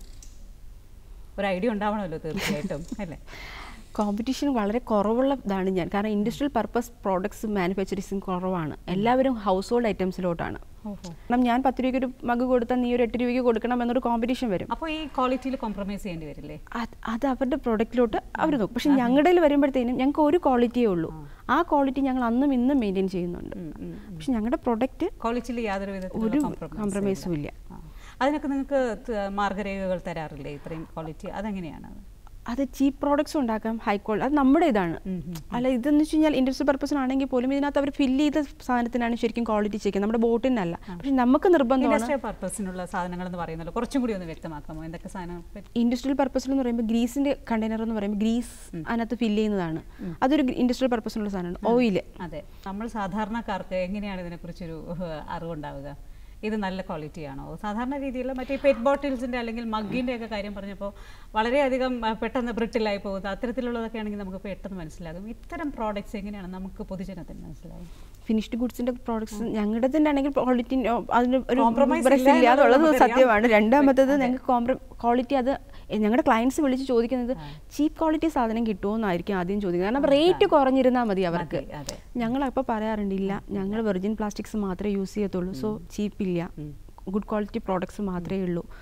Speaker 1: ഒരു ഐഡിയ ഉണ്ടാവണമല്ലോ തീർച്ചയായിട്ടും അല്ലേ
Speaker 2: കോമ്പറ്റീഷൻ വളരെ കുറവുള്ള ഇതാണ് ഞാൻ കാരണം ഇൻഡസ്ട്രിയൽ പർപ്പസ് പ്രോഡക്ട്സ് മാനുഫാക്ചറിങ്സും കുറവാണ് എല്ലാവരും ഹൗസ് ഹോൾഡ് ഐറ്റംസിലോട്ടാണ്
Speaker 1: ഓഹോ
Speaker 2: കാരണം ഞാൻ പത്ത് രൂപയ്ക്ക് ഒരു മഗ് കൊടുത്താൽ നീ ഒരു എട്ട് രൂപയ്ക്ക് കൊടുക്കണം എന്നൊരു കോമ്പറ്റീഷൻ വരും
Speaker 1: അപ്പോൾ ഈ ക്വാളിറ്റിയിൽ കോംപ്രമൈസ് ചെയ്യേണ്ടി വരില്ലേ
Speaker 2: അത് അത് അവരുടെ പ്രൊഡക്റ്റിലോട്ട് അവർ നോക്കും പക്ഷെ ഞങ്ങളുടെ വരുമ്പോഴത്തേനും ഞങ്ങൾക്ക് ഒരു ക്വാളിറ്റിയേ ഉള്ളൂ ആ ക്വാളിറ്റി ഞങ്ങൾ അന്നും ഇന്നും മെയിൻറ്റെയിൻ ചെയ്യുന്നുണ്ട്
Speaker 1: ഉം, ഉം.
Speaker 2: പക്ഷെ ഞങ്ങളുടെ പ്രൊഡക്റ്റ്
Speaker 1: ക്വാളിറ്റിയിൽ യാതൊരു
Speaker 2: ഒരു
Speaker 1: വിധത്തിലുള്ള
Speaker 2: കോംപ്രമൈസും ഇല്ല
Speaker 1: ആ. അതിനൊക്കെ നിങ്ങൾക്ക് ത- മാർഗരേഖകൾ തരാറില്ലേ ഇത്രയും ക്വാളിറ്റി അതെങ്ങനെയാണ്
Speaker 2: അത് ചീപ്പ് പ്രോഡക്ട്സ് ഉണ്ടാക്കാം ഹൈ ക്വാളിറ്റി അത് നമ്മുടെ ഇതാണ് അല്ല ഇതെന്ന് വെച്ച് കഴിഞ്ഞാൽ ഇൻഡസ്ട്രിയൽ പർപ്പസിനാണെങ്കിൽ പോലും ഇതിനകത്ത് അവർ ഫില്ല് ചെയ്ത സാധനത്തിനാണ് ശരിക്കും ക്വാളിറ്റി ചെക്ക് നമ്മുടെ ബോട്ടിനല്ല പക്ഷെ നമുക്ക് നിർബന്ധമാണ്
Speaker 1: ഇൻഡസ്ട്രിയൽ പർപ്പസിനുള്ള സാധനങ്ങൾ എന്ന് പറയുന്നല്ലോ കുറച്ചും കൂടി ഒന്ന് വ്യക്തമാക്കാമോ എന്തൊക്കെ സാധനം
Speaker 2: ഇൻഡസ്ട്രിയൽ പർപ്പസിൽ എന്ന് പറയുമ്പോൾ ഗ്രീസിന്റെ കണ്ടെയ്നർ എന്ന് പറയുമ്പോൾ ഗ്രീസ് അതിനകത്ത് ഫില്ല് ചെയ്യുന്നതാണ് അതൊരു ഇൻഡസ്ട്രിയൽ പർപ്പസിനുള്ള സാധനമാണ് ഓയില്
Speaker 1: അതെ നമ്മൾ സാധാരണക്കാർക്ക് എങ്ങനെയാണ് ഇതിനെക്കുറിച്ചൊരു ഏഹ്, അറിവുണ്ടാവുക ഇത് നല്ല ക്വാളിറ്റിയാണോ സാധാരണ രീതിയിലുള്ള മറ്റേ പെറ്റ് ബോട്ടിൽസിൻ്റെ അല്ലെങ്കിൽ മഗ്ഗിൻ്റെ ഒക്കെ കാര്യം പറഞ്ഞപ്പോൾ വളരെയധികം ആ, പെട്ടെന്ന് ബ്രിട്ടിലായി പോകുന്നത് അത്തരത്തിലുള്ളതൊക്കെ ആണെങ്കിൽ നമുക്ക് പെട്ടെന്ന് മനസ്സിലാകും ഇത്തരം പ്രോഡക്റ്റ്സ് എങ്ങനെയാണ് നമുക്ക് പൊതുജനത്തിന് മനസ്സിലാകും
Speaker 2: ഫിനിഷ്ഡ് ഗുഡ്സിന്റെ പ്രോഡക്ട്സ് ഞങ്ങളുടെ തന്നെ ആണെങ്കിൽ ക്വാളിറ്റി അതിന് ഒരു
Speaker 1: Compromise
Speaker 2: difference
Speaker 1: ഇല്ല
Speaker 2: ഇല്ല
Speaker 1: എന്നുള്ളത്
Speaker 2: എന്നുള്ളത്
Speaker 1: നമുക്കറിയാം.
Speaker 2: സത്യമാണ് രണ്ടാമത്തത് ഞങ്ങൾക്ക് കോംപ്ര ക്വാളിറ്റി അത് ഞങ്ങളുടെ ക്ലയൻസ് വിളിച്ച് ചോദിക്കുന്നത് ചീപ്പ് ക്വാളിറ്റി സാധനം കിട്ടുമോ എന്നായിരിക്കും ആദ്യം ചോദിക്കുന്നത് കാരണം റേറ്റ് കുറഞ്ഞിരുന്നാൽ മതി അവർക്ക്
Speaker 1: അതെ, അതെ.
Speaker 2: ഞങ്ങൾ അപ്പോൾ പറയാറുണ്ട് ഇല്ല ഞങ്ങൾ വെർജിൻ പ്ലാസ്റ്റിക്സ് മാത്രമേ യൂസ് ചെയ്യത്തുള്ളൂ സോ ചീപ്പ് ഇല്ല ഗുഡ് ക്വാളിറ്റി പ്രോഡക്ട്സ് മാത്രമേ ഉള്ളൂ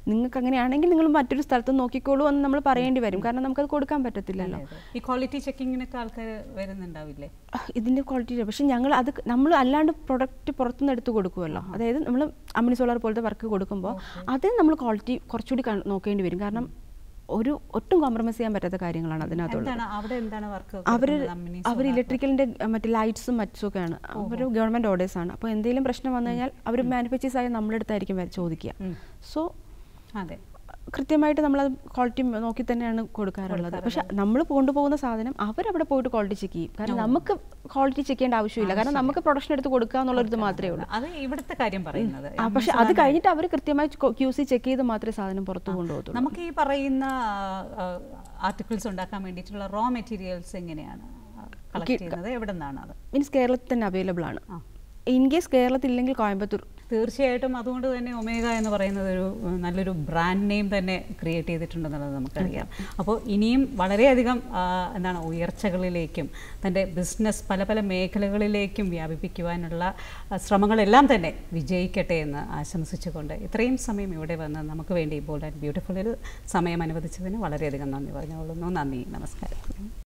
Speaker 2: നിങ്ങൾക്ക് അങ്ങനെയാണെങ്കിൽ നിങ്ങൾ മറ്റൊരു സ്ഥലത്ത് നോക്കിക്കോളൂ എന്ന് നമ്മൾ പറയേണ്ടി വരും കാരണം നമുക്കത് കൊടുക്കാൻ പറ്റത്തില്ലല്ലോ
Speaker 1: അതെ, അതെ. ഈ ക്വാളിറ്റി ചെക്കിങ്ങിനൊക്കെ ആൾക്കാർ വരുന്നുണ്ടാവില്ലേ
Speaker 2: ഇതിൻ്റെ ക്വാളിറ്റി പക്ഷെ ഞങ്ങൾ അത് നമ്മൾ അല്ലാണ്ട് പ്രൊഡക്റ്റ് പുറത്തുനിന്ന് എടുത്ത് കൊടുക്കുമല്ലോ അതായത് നമ്മൾ അമ്മിണി സോളാർ പോലത്തെ വർക്ക് കൊടുക്കുമ്പോൾ അത് നമ്മൾ ക്വാളിറ്റി കുറച്ചുകൂടി ക- നോക്കേണ്ടി വരും കാരണം ഒരു ഒട്ടും കോംപ്രമൈസ് ചെയ്യാൻ പറ്റാത്ത കാര്യങ്ങളാണ് അതിനകത്തുള്ളത്
Speaker 1: എന്താണ് അവിടെ എന്താണ് വർക്ക്
Speaker 2: അവർ അവർ ഇലക്ട്രിക്കലിൻ്റെ മറ്റേ ലൈറ്റ്സും മറ്റൊക്കെയാണ് അവർ ഗവൺമെൻറ് ഓർഡേഴ്സ് ആണ് അപ്പോൾ എന്തെങ്കിലും പ്രശ്നം വന്നു കഴിഞ്ഞാൽ അവർ മാനുഫാക്ചേഴ്സ് ആയ നമ്മുടെ അടുത്തായിരിക്കും വര- ചോദിക്കുക സോ
Speaker 1: അതെ
Speaker 2: കൃത്യമായിട്ട് നമ്മൾ ക്വാളിറ്റി നോക്കി തന്നെയാണ് കൊടുക്കാറുള്ളത് പക്ഷെ നമ്മൾ കൊണ്ടുപോകുന്ന സാധനം അവരവിടെ പോയിട്ട് ക്വാളിറ്റി ചെക്ക് ചെയ്യും കാരണം നമുക്ക് ക്വാളിറ്റി ചെക്ക് ചെയ്യേണ്ട ആവശ്യമില്ല കാരണം നമുക്ക് പ്രൊഡക്ഷൻ എടുത്ത് കൊടുക്കുക എന്നുള്ളൊരു ഇത് മാത്രമേ ഉള്ളൂ
Speaker 1: അത് ഇവിടുത്തെ കാര്യം പറയുന്നത്
Speaker 2: ആ, പക്ഷെ അത് കഴിഞ്ഞിട്ട് അവർ കൃത്യമായി ക്യൂ സി ചെക്ക് ചെയ്ത് മാത്രമേ സാധനം പുറത്ത് കൊണ്ടുപോകത്തുള്ളൂ
Speaker 1: നമുക്ക് ഈ പറയുന്ന ആർട്ടിക്കിൾസ് ഉണ്ടാക്കാൻ വേണ്ടിയിട്ടുള്ള റോ മെറ്റീരിയൽസ് എങ്ങനെയാണ് കളക്ട് ചെയ്യുന്നത് എവിടെ നിന്നാണ് അത്
Speaker 2: മീൻസ് കേരളത്തിൽ തന്നെ അവൈലബിൾ ആണ്
Speaker 1: ആ.
Speaker 2: ഇൻ കേസ് കേരളത്തിൽ ഇല്ലെങ്കിൽ കോയമ്പത്തൂർ
Speaker 1: തീർച്ചയായിട്ടും അതുകൊണ്ട് തന്നെ ഒമേഗ എന്ന് പറയുന്നത് ഒരു ഉം, നല്ലൊരു ബ്രാൻഡ് നെയിം തന്നെ ക്രിയേറ്റ് ചെയ്തിട്ടുണ്ടെന്നുള്ളത് നമുക്കറിയാം അപ്പോൾ ഇനിയും വളരെയധികം ആ, എന്താണ് ഉയർച്ചകളിലേക്കും തൻ്റെ ബിസിനസ് പല പല മേഖലകളിലേക്കും വ്യാപിപ്പിക്കുവാനുള്ള ആ, ശ്രമങ്ങളെല്ലാം തന്നെ വിജയിക്കട്ടെ എന്ന് ആശംസിച്ചുകൊണ്ട് ഇത്രയും സമയം ഇവിടെ വന്ന് നമുക്ക് വേണ്ടി ബോൾഡ് ആൻഡ് ബ്യൂട്ടിഫുള്ളിൽ സമയം അനുവദിച്ചതിന് വളരെയധികം നന്ദി പറഞ്ഞുകൊള്ളുന്നു നന്ദി നമസ്കാരം